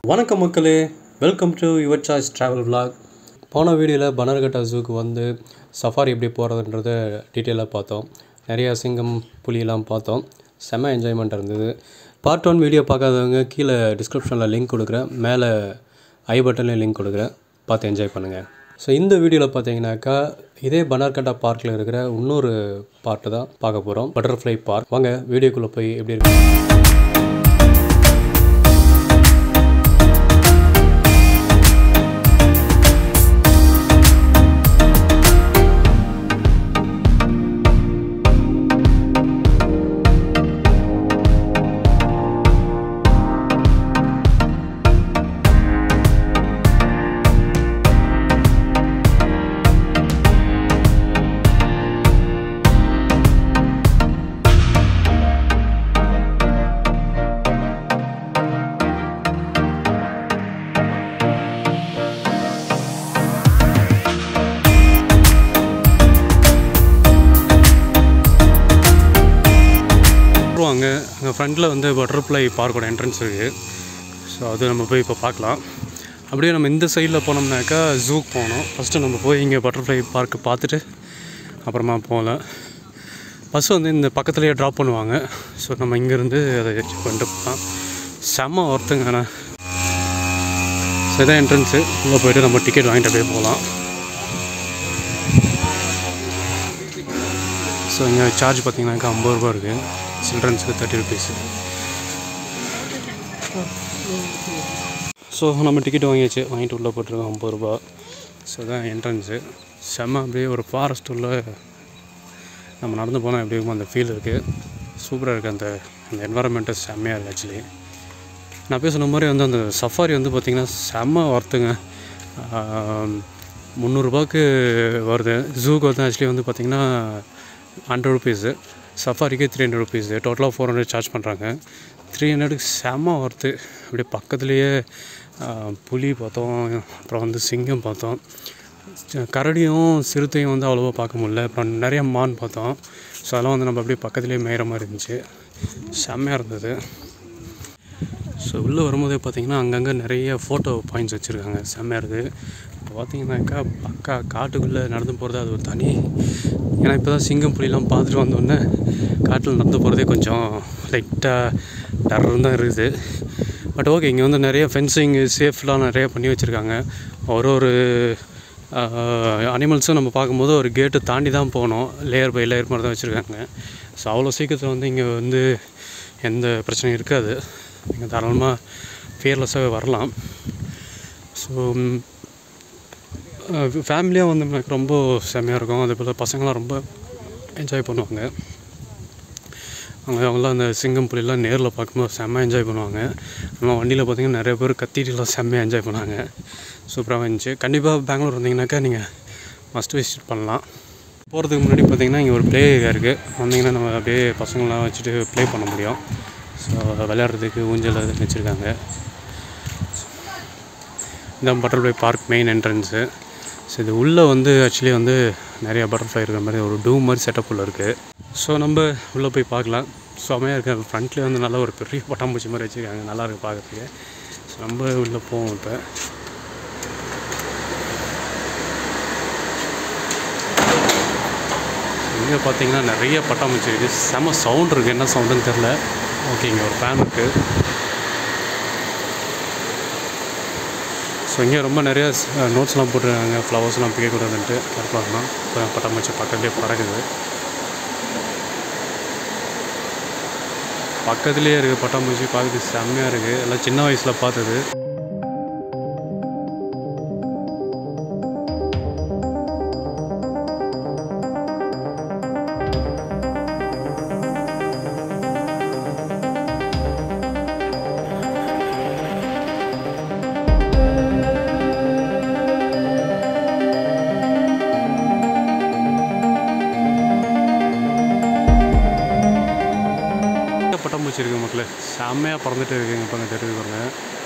வணக்கம் மக்களே welcome to your choice travel vlog போன வீடியோவில் பனர்கட்டா ஜூக்கு வந்து சஃபாரி எப்படி போகிறதுன்றத டீட்டெயிலாக பார்த்தோம் நிறையா சிங்கம் புலியெல்லாம் பார்த்தோம் செம்ம என்ஜாய்மெண்ட் இருந்தது பார்ட் ஒன் வீடியோ பார்க்காதவங்க கீழே டிஸ்கிரிப்ஷனில் லிங்க் கொடுக்குறேன் மேலே ஐ பட்டன்லேயும் லிங்க் கொடுக்குறேன் பார்த்து என்ஜாய் பண்ணுங்கள் ஸோ இந்த வீடியோவில் பார்த்தீங்கன்னாக்கா இதே பனார்கட்டா பார்க்கில் இருக்கிற இன்னொரு பார்ட்டு தான் பார்க்க போகிறோம் பட்டர்ஃப்ளை பார்க் வாங்க வீடியோக்குள்ளே போய் எப்படி இருக்கு அப்புறம் அங்கே அங்கே ஃப்ரண்ட்டில் வந்து பட்டர்ஃப்ளை பார்க்கோட என்ட்ரன்ஸ் இருக்குது ஸோ அது நம்ம போய் இப்போ பார்க்கலாம் அப்படியே நம்ம இந்த சைடில் போனோம்னாக்கா ஜூக்கு போகணும் ஃபஸ்ட்டு நம்ம போய் இங்கே பட்டர்ஃப்ளை பார்க்கு பார்த்துட்டு அப்புறமா போகலாம் பஸ் வந்து இந்த பக்கத்துலேயே ட்ராப் பண்ணுவாங்க ஸோ நம்ம இங்கேருந்து அதை செக் பண்ணிட்டு போகலாம் செம்ம ஒர்த்துங்க ஆனால் ஸோ இதான் என்ட்ரன்ஸு உள்ளே போயிட்டு நம்ம டிக்கெட் வாங்கிட்டு அப்படியே போகலாம் ஸோ இங்கே சார்ஜ் பார்த்தீங்கன்னாக்கா ஐம்பது ரூபா இருக்குது சில்ட்ரன்ஸுக்கு தேர்ட்டி ருபீஸு ஸோ நம்ம டிக்கெட் வாங்கியாச்சு வாங்கிட்டு உள்ளே போட்டிருக்கோம் ஐம்பது ரூபா ஸோ தான் என்ட்ரன்ஸு செம்ம அப்படியே ஒரு ஃபாரஸ்ட் உள்ள நம்ம நடந்து போனால் எப்படி இருக்கும் அந்த ஃபீல் இருக்குது சூப்பராக இருக்குது அந்த அந்த என்வரன்மெண்ட்டு செம்மையாக இருக்குது ஆக்சுவலி நான் பேசுன மாதிரி வந்து அந்த சஃபாரி வந்து பார்த்திங்கன்னா செம்ம ஒர்த்துங்க முந்நூறுரூபாக்கு வருது ஜூக்கு வந்து ஆக்சுவலி வந்து பார்த்திங்கன்னா ஹண்ட்ரட் ருபீஸு சஃபாரிக்கு த்ரீ ஹண்ட்ரட் ருபீஸு டோட்டலாக ஃபோர் ஹண்ட்ரட் சார்ஜ் பண்ணுறாங்க த்ரீ ஹண்ட்ரடுக்கு செம்ம ஒர்த்து அப்படியே பக்கத்துலேயே ஆஹ், புலி பார்த்தோம் அப்புறம் வந்து சிங்கம் பார்த்தோம் ச- கரடியும் சிறுத்தையும் வந்து அவ்வளோவா பார்க்க முடியல அப்புறம் நிறைய மான் பார்த்தோம் ஸோ அதெல்லாம் வந்து நம்ம அப்படியே பக்கத்துலேயே மேயிற மாதிரி இருந்துச்சு செம்மையாக இருந்தது ஸோ உள்ளே வரும்போதே பார்த்தீங்கன்னா அங்கங்கே நிறைய ஃபோட்டோ பாயிண்ட்ஸ் வச்சுருக்காங்க செம்மையாக இருக்குது இப்போ பார்த்தீங்கன்னாக்கா பக்கா காட்டுக்குள்ளே நடந்து போகிறது அது ஒரு தனி ஏன்னா இப்போ தான் சிங்கம் புலிலாம் பார்த்துட்டு வந்தோடனே காட்டில் நடந்து போகிறதே கொஞ்சம் லைட்டாக டர்ன்னு தான் இருக்குது பட் ஓகே இங்கே வந்து நிறைய ஃபென்சிங் சேஃப்லாம் நிறைய பண்ணி வச்சுருக்காங்க ஒரு ஒரு அனிமல்ஸும் நம்ம பார்க்கும்போது ஒரு கேட்டு தாண்டி தான் போகணும் லேயர் பை லேயர் மாதிரி தான் வச்சுருக்காங்க ஸோ அவ்வளோ சீக்கிரத்தில் வந்து இங்கே வந்து எந்த பிரச்சனையும் இருக்காது நீங்கள் தாராளமாக ஃபியர்லெஸ்ஸாக வரலாம் ஸோ ஃபேமிலியாக வந்து எனக்கு ரொம்ப செம்மையாக இருக்கும் அதே போல் பசங்களாம் ரொம்ப என்ஜாய் பண்ணுவாங்க அவங்க அவங்களாம் அந்த சிங்கம் புலிலாம் நேரில் பார்க்கும்போது செம்ம என்ஜாய் பண்ணுவாங்க நம்ம வண்டியில் பார்த்தீங்கன்னா நிறைய பேர் கத்திட்டுலாம் செம்மையாக என்ஜாய் பண்ணாங்க சூப்பராக இருந்துச்சு கண்டிப்பாக பெங்களூர் வந்தீங்கன்னாக்கா நீங்கள் மஸ்ட் விசிட் பண்ணலாம் போகிறதுக்கு முன்னாடி பார்த்தீங்கன்னா இங்கே ஒரு ப்ளே ஏரியா இருக்குது வந்தீங்கன்னா நம்ம அப்படியே பசங்களாம் வச்சுட்டு ப்ளே பண்ண முடியும் ஸோ விளையாடுறதுக்கு ஊஞ்சல் அது வச்சுருக்காங்க இதான் butterfly park main entrance so இது உள்ளே வந்து ஆக்சுவலி வந்து நிறைய பட்டர்ஃப்ளை இருக்கிற மாதிரி ஒரு டூ மாதிரி செட்டப் உள்ள இருக்குது ஸோ நம்ம உள்ளே போய் பார்க்கலாம் செமையாக இருக்குது ஃப்ரண்ட்லேயே வந்து நல்லா ஒரு பெரிய பட்டாம்பூச்சி மாதிரி வச்சுருக்காங்க நல்லா இருக்குது பார்க்குறதுக்கு ஸோ நம்ம உள்ளே போவோம் இப்போ இங்கே பார்த்தீங்கன்னா நிறைய பட்டாம்பூச்சி இருக்குது செம சவுண்ட் இருக்குது என்ன சவுண்டுன்னு தெரில ஓகே இங்கே ஒரு ஃபேன் இருக்குது ஸோ இங்கே ரொம்ப நிறைய நோட்ஸ்லாம் போட்டிருக்காங்க ஃப்ளவர்ஸ்லாம் பிக்கக்கூடாதுன்ட்டு கரெக்டாக இப்போ பட்டாம்பூச்சி பக்கத்துலேயே பறக்குது பக்கத்துலேயே இருக்குது பட்டாம்பூச்சி பார்க்குறது செம்மையாக இருக்குது எல்லாம் சின்ன வயசில் பார்த்தது பட்டாம்பூச்சி இருக்குது மக்களே செம்மையாக பறந்துட்டு இருக்குங்க இப்போ தெரியுது பாருங்க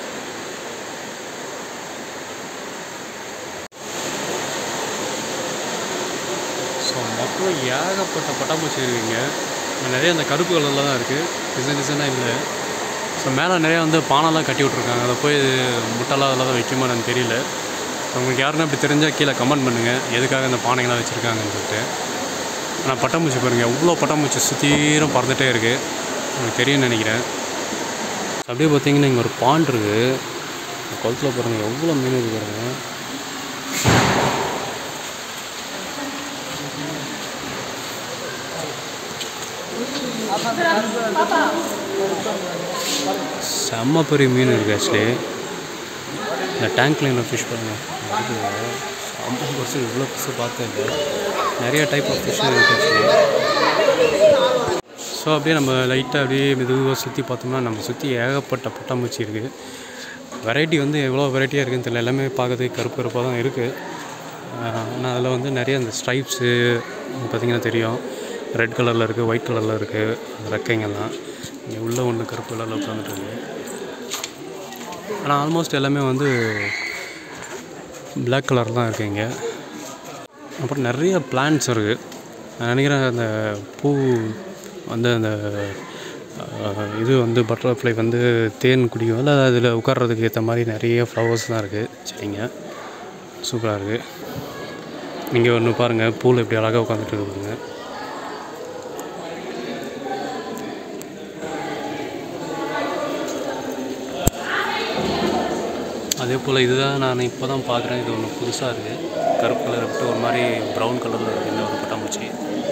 ஸோ மொத்தம் ஏகப்பட்ட பட்டாம்பூச்சி இருக்குங்க நிறைய அந்த கருப்பு கலரில் தான் இருக்குது டிசைன் டிசைனாக இல்லை ஸோ மேலே நிறையா வந்து பானைலாம் கட்டி விட்ருக்காங்க அதை போய் முட்டெல்லாம் அதெல்லாம் தான் வைக்குமா எனக்கு தெரியல உங்களுக்கு யாருன்னா இப்படி தெரிஞ்சால் கீழே கமெண்ட் பண்ணுங்கள் எதுக்காக இந்த பானைகள்லாம் வச்சுருக்காங்கன்னு சொல்லிட்டு ஆனால் பட்டாம்பூச்சி பாருங்கள் எவ்வளோ பட்டாம்பூச்சி சுத்தீரம் பறந்துகிட்டே இருக்குது உங்களுக்கு தெரியும்னு நினைக்கிறேன் அப்படியே பார்த்தீங்கன்னா இங்கே ஒரு பாண்ட் இருக்குது குளத்தில் பாருங்கள் எவ்வளோ மீன் இருக்கு பாருங்கள் செம்ம பெரிய மீன் இருக்குது ஆக்சுவலி இந்த டேங்க்ல என்ன ஃபிஷ் பாருங்கள் இருக்குது செம்ம பெருசு இவ்வளோ பெருசு பார்த்தேன் இல்லை நிறைய டைப் ஆஃப் ஃபிஷ் இருக்குது ஆக்சுவலி ஸோ அப்படியே நம்ம லைட்டாக அப்படியே மெதுவாக சுற்றி பார்த்தோம்னா நம்ம சுற்றி ஏகப்பட்ட பட்டாம்பூச்சி இருக்குது வெரைட்டி வந்து எவ்வளோ வெரைட்டியாக இருக்குன்னு தெரியல எல்லாமே பார்க்கறதுக்கு கருப்பு கருப்பாக தான் இருக்குது ஆனால் அதில் வந்து நிறைய இந்த ஸ்ட்ரைப்ஸு பார்த்திங்கன்னா தெரியும் ரெட் கலரில் இருக்குது ஒயிட் கலரில் இருக்குது ரெக்கைங்கெல்லாம் இங்கே உள்ள ஒன்று கருப்பு கலரில் உட்காந்துட்டு இருக்கு ஆனால் ஆல்மோஸ்ட் எல்லாமே வந்து Black கலர் தான் இருக்குது இங்கே அப்புறம் நிறைய பிளான்ட்ஸ் இருக்குது நான் நினைக்கிறேன் அந்த பூ வந்து அந்த அஹ், இது வந்து பட்டர்ஃப்ளை வந்து தேன் குடிக்கும் இல்லை அதில் உட்கார்றதுக்கு ஏற்ற மாதிரி நிறைய ஃப்ளவர்ஸ் தான் இருக்குது சரிங்க சூப்பராக இருக்குது நீங்கள் ஒன்று பாருங்கள் பூவில் எப்படி அழகாக உட்காந்துட்டு இருக்கு பாருங்க அதே போல் இதுதான் நான் இப்போ தான் பார்க்குறேன் இது ஒன்று புதுசாக இருக்குது கருப்பு கலர் விட்டு ஒரு மாதிரி ப்ரௌன் கலரில் இருக்குது இந்த ஒரு பட்டாம்பூச்சி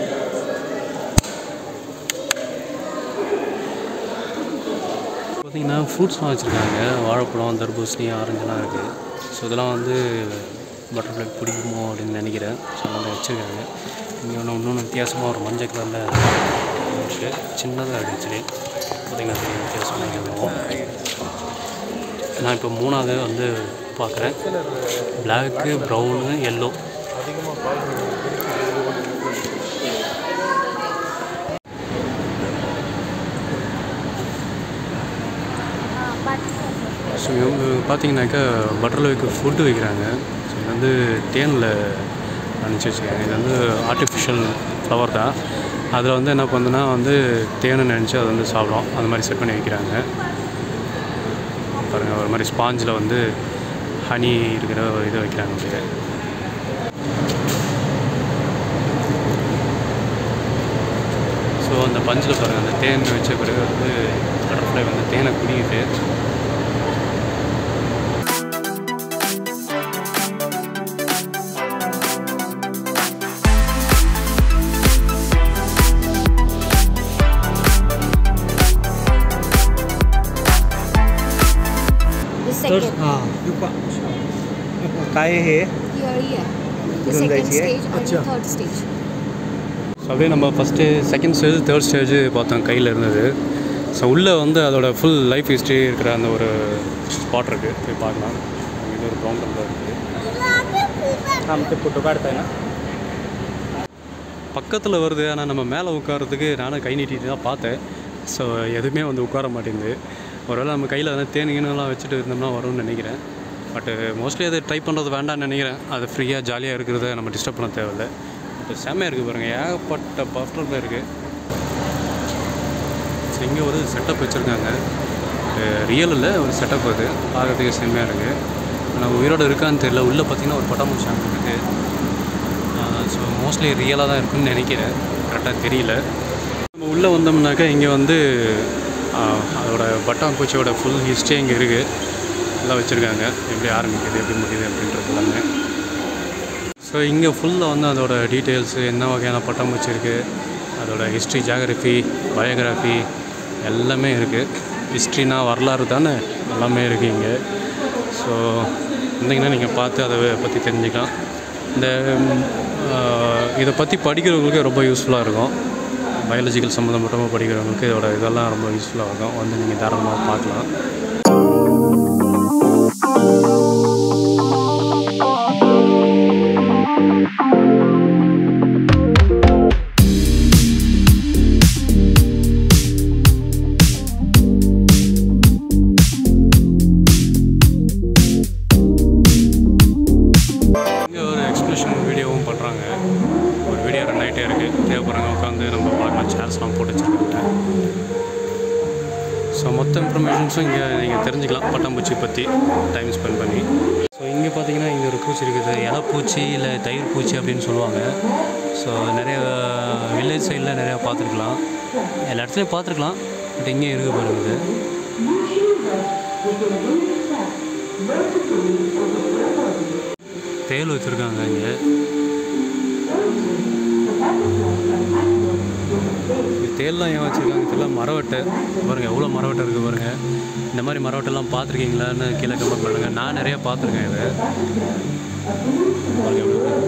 பார்த்தீங்கன்னா ஃப்ரூட்ஸ்லாம் வச்சுருக்காங்க வாழைப்பழம் தர்பூசணி ஆரஞ்செல்லாம் இருக்குது ஸோ இதெல்லாம் வந்து பட்டர்ஃப்ளை பிடிக்குமோ அப்படின்னு நினைக்கிறேன் ஸோ அதெல்லாம் வச்சுருக்காங்க இங்கே ஒன்று இன்னொன்று வித்தியாசமாக ஒரு மஞ்சள் கலரில் இருக்குது சின்னதாக இருக்குது ஆக்சுவலி பார்த்தீங்கன்னா தெரியும் வித்தியாசமாக இருக்கும் நான் இப்போ மூணாவது வந்து பார்க்குறேன் பிளாக்கு ப்ரௌனு எல்லோ ஸோ இவங்க பார்த்தீங்கன்னாக்கா பட்டர்ஃப்ளைக்கு ஃபுட்டு வைக்கிறாங்க ஸோ இது வந்து தேனில் அனுப்பிச்சி வச்சுருக்காங்க இது வந்து ஆர்டிஃபிஷியல் ஃப்ளவர் தான் அதில் வந்து என்ன பண்ணுன்னா வந்து தேனை நினச்சி அதை வந்து சாப்பிடும் அந்த மாதிரி செட் பண்ணி வைக்கிறாங்க பாருங்கள் ஒரு மாதிரி ஸ்பாஞ்சில் வந்து ஹனி இருக்கிற ஒரு இது வைக்கிறாங்க அப்படியே ஸோ அந்த பஞ்சில் பாருங்கள் அந்த தேன் வச்ச பிறகு வந்து பட்டர்ஃப்ளை வந்து தேனை குடிக்குது The second. हाँ काय हे Here, here. The घेऊन second जायची आहे? stage and the अच्छा. third stage. ஸோ அப்படியே நம்ம first second stage third stage பார்த்தோம் கையில் இருந்தது ஸோ உள்ளே வந்து அதோட ஃபுல் லைஃப் ஹிஸ்ட்ரி இருக்கிற அந்த ஒரு ஸ்பாட் இருக்குது போய் பார்க்கலாம் இது ஒரு ப்ரௌன் கலர் இருக்குது थांब ते फोटो काढताय ना பக்கத்தில் வருது ஆனால் நம்ம மேலே உட்காரத்துக்கு நானும் கை நீட்டிட்டு தான் பார்த்தேன் ஸோ எதுவுமே வந்து உட்கார மாட்டேங்குது ஒருவேளை நம்ம கையில் வந்து தேனிங்கன்னெலாம் வச்சுட்டு இருந்தோம்னா வரும்னு நினைக்கிறேன் பட்டு மோஸ்ட்லி அதை ட்ரை பண்ணுறது வேண்டாம்னு நினைக்கிறேன் அது ஃப்ரீயாக ஜாலியாக இருக்கிறத நம்ம டிஸ்டர்ப் பண்ண தேவையில்லை இப்போ செம்மையாக இருக்குது பாருங்கள் ஏகப்பட்ட பட்டர்ஃப்ளை இருக்குது ஸோ இங்கே ஒரு செட்டப் வச்சுருக்காங்க ரியல் இல்லை ஒரு செட்டப் அது பார்க்கறதுக்கு செம்மையாக இருக்குது ஆனால் உயிரோடு இருக்கான்னு தெரியல உள்ளே பார்த்தீங்கன்னா ஒரு பட்டாம்பூச்சி அங்கே இருக்குது ஸோ மோஸ்ட்லி ரியலாக தான் இருக்குன்னு நினைக்கிறேன் கரெக்டாக தெரியல நம்ம உள்ளே வந்தோம்னாக்கா இங்கே வந்து ஆஹ், அதோட பட்டாம்பூச்சியோட ஃபுல் ஹிஸ்ட்ரி இங்கே இருக்குது எல்லாம் வச்சுருக்காங்க எப்படி ஆரம்பிக்குது எப்படி முடியுது அப்படின்றது எல்லாமே ஸோ இங்கே ஃபுல்லாக வந்து அதோட டீட்டெயில்ஸு என்ன வகையான பட்டாம்பூச்சி இருக்குது அதோட ஹிஸ்ட்ரி ஜியாகிரஃபி பயோகிராஃபி எல்லாமே இருக்குது ஹிஸ்ட்ரினா வரலாறு தானே எல்லாமே இருக்குது இங்கே ஸோ வந்தீங்கன்னா நீங்கள் பார்த்து அதை பற்றி தெரிஞ்சுக்கலாம் இந்த ம், ஆஹ், இதை பற்றி படிக்கிறவங்களுக்கு ரொம்ப யூஸ்ஃபுல்லாக இருக்கும் பயாலஜிக்கல் சம்மந்தப்பட்டமாக படிக்கிறவங்களுக்கு இதோட இதெல்லாம் ரொம்ப யூஸ்ஃபுல்லாக இருக்கும் வந்து நீங்கள் தாராளமாக பார்க்கலாம் இங்கே ஒரு எக்ஸ்பிளேஷன் வீடியோவும் பண்ணுறாங்க ஒரு வீடியோ ரன் ஆகிட்டே இருக்குது தேவைப்படுறவங்க உட்காந்து நம்ம பார்க்கலாம் சேர்ஸ்லாம் போட்டு வச்சுருக்காங்க ஸோ மொத்த இன்ஃபர்மேஷன்ஸும் இங்கே நீங்கள் தெரிஞ்சுக்கலாம் பட்டாம்பூச்சி பற்றி டைம் ஸ்பெண்ட் பண்ணி ஸோ இங்கே பார்த்தீங்கன்னா இங்கே ஒரு பூச்சி இருக்குது இலைப்பூச்சி இல்லை தயிர் பூச்சி அப்படின்னு சொல்லுவாங்க ஸோ நிறைய வில்லேஜ் சைடில் நிறையா பார்த்துருக்கலாம் எல்லா இடத்துலையும் பார்த்துருக்கலாம் பட் இங்கேயும் இருக்குது பாருங்க இது தேல் வச்சுருக்காங்க இங்கே இது தேல்லாம் ஏன் வச்சுருக்காங்க தெரியல மரவட்டை பாருங்கள் எவ்வளோ மரவட்டை இருக்குது பாருங்கள் இந்த மாதிரி மரவட்டைலாம் பார்த்துருக்கீங்களான்னு கீழே கமெண்ட் பண்ணுங்கள் நான் நிறையா பார்த்துருக்கேன் இதை பாருங்க எவ்வளோ இருக்கு.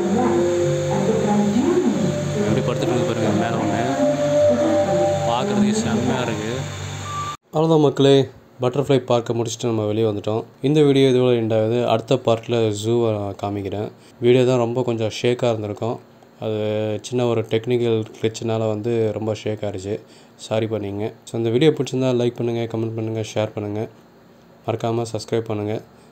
எப்படி படுத்துட்டு இருக்கு பாருங்க மேலே ஒன்று பார்க்குறதுக்கு செம்மையாக இருக்குது அவ்வளோதான் மக்களே பட்டர்ஃப்ளை பார்க்க முடிச்சுட்டு நம்ம வெளியே வந்துட்டோம் இந்த வீடியோ இதுவரை எண்டாவது அடுத்த பார்ட்டில் ஜூவை காமிக்கிறேன் வீடியோ தான் ரொம்ப கொஞ்சம் ஷேக்காக இருந்திருக்கும் அது சின்ன ஒரு டெக்னிக்கல் கிளிச்சினால வந்து ரொம்ப ஷேக் ஆகிடுச்சு சாரி பண்ணிங்க ஸோ இந்த வீடியோ பிடிச்சிருந்தா லைக் பண்ணுங்கள் கமெண்ட் பண்ணுங்கள் ஷேர் பண்ணுங்கள் மறக்காமல் சப்ஸ்கிரைப் பண்ணுங்கள்